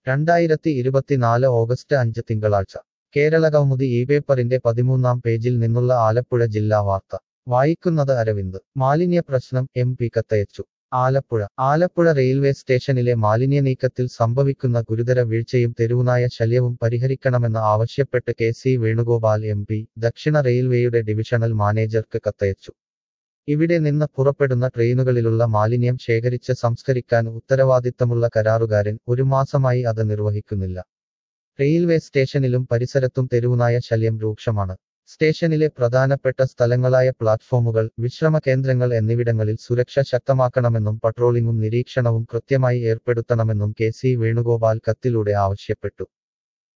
രണ്ടായിരത്തി ഇരുപത്തിനാല് ഓഗസ്റ്റ് അഞ്ച് തിങ്കളാഴ്ച കേരളകൗമുദി ഈ പേപ്പറിന്റെ പതിമൂന്നാം പേജിൽ നിന്നുള്ള ആലപ്പുഴ ജില്ലാ വാർത്ത വായിക്കുന്നത് അരവിന്ദ് മാലിന്യ പ്രശ്നം എം പി കത്തയച്ചു ആലപ്പുഴ ആലപ്പുഴ റെയിൽവേ സ്റ്റേഷനിലെ മാലിന്യ നീക്കത്തിൽ സംഭവിക്കുന്ന ഗുരുതര വീഴ്ചയും തെരുവുനായ ശല്യവും പരിഹരിക്കണമെന്ന് ആവശ്യപ്പെട്ട് K C Venugopal M P ദക്ഷിണ റെയിൽവേയുടെ ഡിവിഷണൽ മാനേജർക്ക് കത്തയച്ചു ഇവിടെ നിന്ന് പുറപ്പെടുന്ന ട്രെയിനുകളിലുള്ള മാലിന്യം ശേഖരിച്ച് സംസ്കരിക്കാൻ ഉത്തരവാദിത്തമുള്ള കരാറുകാരൻ ഒരു മാസമായി അത് നിർവഹിക്കുന്നില്ല റെയിൽവേ സ്റ്റേഷനിലും പരിസരത്തും തെരുവുനായ ശല്യം രൂക്ഷമാണ് സ്റ്റേഷനിലെ പ്രധാനപ്പെട്ട സ്ഥലങ്ങളായ പ്ലാറ്റ്ഫോമുകൾ വിശ്രമ കേന്ദ്രങ്ങൾ എന്നിവിടങ്ങളിൽ സുരക്ഷ ശക്തമാക്കണമെന്നും പട്രോളിംഗും നിരീക്ഷണവും കൃത്യമായി ഏർപ്പെടുത്തണമെന്നും കെ സി വേണുഗോപാൽ കത്തിലൂടെ ആവശ്യപ്പെട്ടു